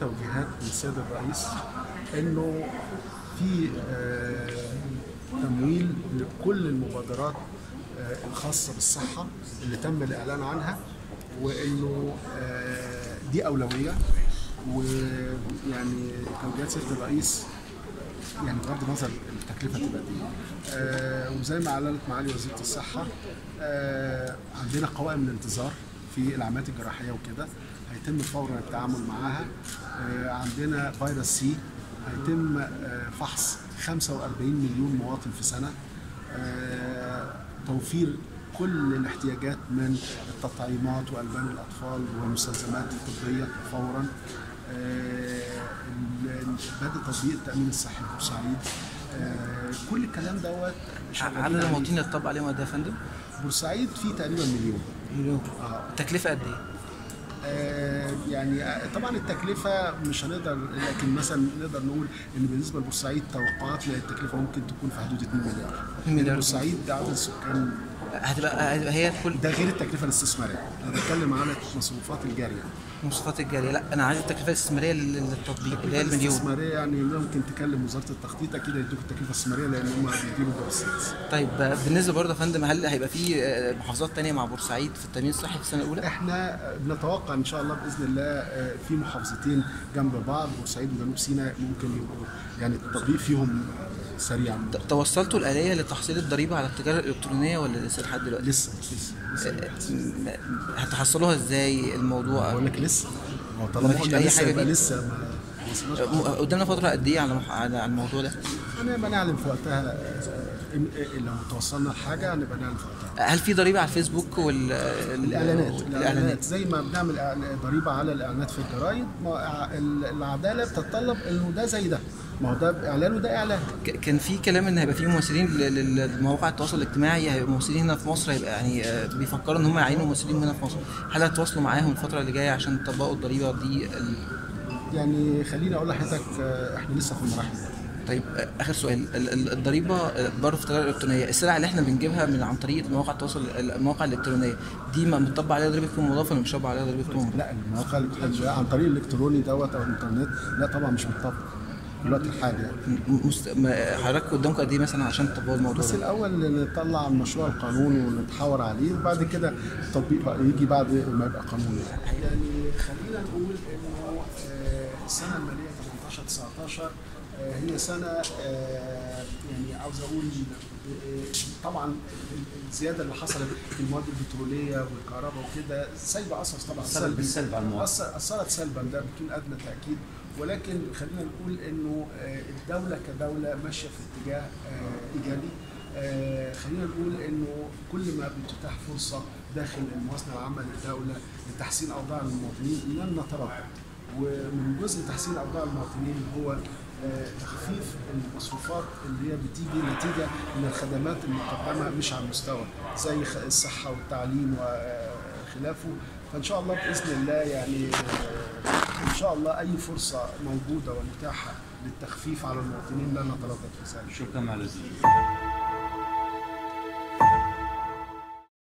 توجيهات من السيد الرئيس انه في آه، تمويل لكل المبادرات آه، الخاصه بالصحه اللي تم الاعلان عنها وانه آه، دي اولويه ويعني توجيهات سياده الرئيس يعني بغض النظر التكلفه تبقى قد ايه آه وزي ما اعلنت معالي وزيره الصحه آه عندنا قوائم الانتظار في العمليات الجراحيه وكده هيتم فورا التعامل معاها آه عندنا فيروس سي هيتم آه فحص 45 مليون مواطن في سنه آه توفير كل الاحتياجات من التطعيمات والبان الاطفال والمستلزمات الطبيه فورا آه، ال- بدء تطبيق التامين الصحي في بورسعيد آه، كل الكلام دوت شغالين عدد عليه. المواطنين اللي اتطبق عليهم قد ايه يا فندم؟ بورسعيد فيه تقريبا مليون مليون اه التكلفه قد ايه؟ آه، يعني آه، طبعا التكلفه مش هنقدر لكن مثلا نقدر نقول ان بالنسبه لبورسعيد توقعات التكلفه ممكن تكون في حدود 2 مليار 2 مليار. لأن بورسعيد ده عدد السكان هتبقى هتبقى هي كل ده غير التكلفه الاستثماريه انا بتكلم على المصروفات الجاريه المواصفات الجاريه لا انا عايز التكلفه الاستثماريه لل- للتطبيق اللي هي المليون الاستثماريه يعني ممكن تكلم وزاره التخطيط اكيد هيدوك التكلفه الاستثماريه لان هم بيديروا الدراسات طيب بالنسبه برضه يا فندم هل هيبقى في آه، محافظات تانية مع بورسعيد في التامين الصحي في السنه الاولى؟ احنا بنتوقع ان شاء الله باذن الله آه، في محافظتين جنب بعض بورسعيد وجنوب سيناء ممكن يبقوا يعني التطبيق فيهم سريعا ت- توصلتوا الآلية لتحصيل الضريبة على التجارة الإلكترونية ولا لسه لحد دلوقتي؟ لسه لسه لسه آه، م- هتحصلوها ازاي الموضوع؟ بقول لك لسه هو طالما مفيش قلنا أي لسه حاجة يبقى دي؟ لسه ما ما وصلناش م- قدامنا فترة قد إيه على مح- على على الموضوع ده؟ هنبقى نعلم في وقتها آه، إن- لو توصلنا لحاجه هنبقى نعلم في وقتها هل في ضريبة على الفيسبوك وال ال- الاعلانات الإعلانات الاعلانات زي ما بنعمل إعلان- ضريبه على الاعلانات في الجرايد ما ال- العداله بتتطلب انه ده زي ده ما هو ده اعلان وده اعلان ك- كان في كلام ان هيبقى في ممثلين ل- ل- لمواقع التواصل الاجتماعي هيبقى ممثلين هنا في مصر هيبقى يعني آه، بيفكروا ان هم يعينوا ممثلين هنا في مصر هل هتواصلوا معاهم الفترة اللي جاية عشان يطبقوا الضريبة دي ال- يعني خليني اقول لحضرتك آه، احنا لسه في المراحل دي. طيب آه، اخر سؤال ال- ال- الضريبه آه، برضه في التجاره الالكترونيه السلع اللي احنا بنجيبها من عن طريق مواقع التواصل المواقع الالكترونيه دي ما مطبق عليها ضريبه قيمه مضافه ولا مش مطبق عليها ضريبه قيمه مضافه؟ لا المواقع الإلكترونية عن طريق الالكتروني دوت او الانترنت لا طبعا مش متطبق في الوقت الحالي يعني م- مست... ما- حضرتك قدامكم قد ايه مثلا عشان تطبقوا الموضوع بس ده؟ الاول نطلع مشروع القانون ونتحاور عليه وبعد كده التطبيق بقى يجي بعد ما يبقى قانون يعني خلينا نقول انه آه، السنه الماليه 18 19 آه، هي سنه آه، يعني عاوز اقول آه، طبعا الزياده اللي حصلت في المواد البتروليه والكهرباء وكده سايبه اثر طبعا أثرت سلبي. بالسلب على المواطن. أثر- اثرت سلبا ده بدون ادنى تاكيد ولكن خلينا نقول انه آه، الدوله كدوله ماشيه في اتجاه آه، ايجابي آه، خلينا نقول انه كل ما بتتاح فرصه داخل الموازنه العامه للدوله لتحسين اوضاع المواطنين لن نتردد ومن جزء تحسين اوضاع المواطنين هو آه، تخفيف المصروفات اللي هي بتيجي نتيجه من الخدمات المقدمه مش على المستوى زي خ- الصحه والتعليم وخلافه فان شاء الله باذن الله يعني آه، ان شاء الله اي فرصه موجوده ومتاحه للتخفيف على المواطنين لا نتردد في ذلك شكرا على الوزير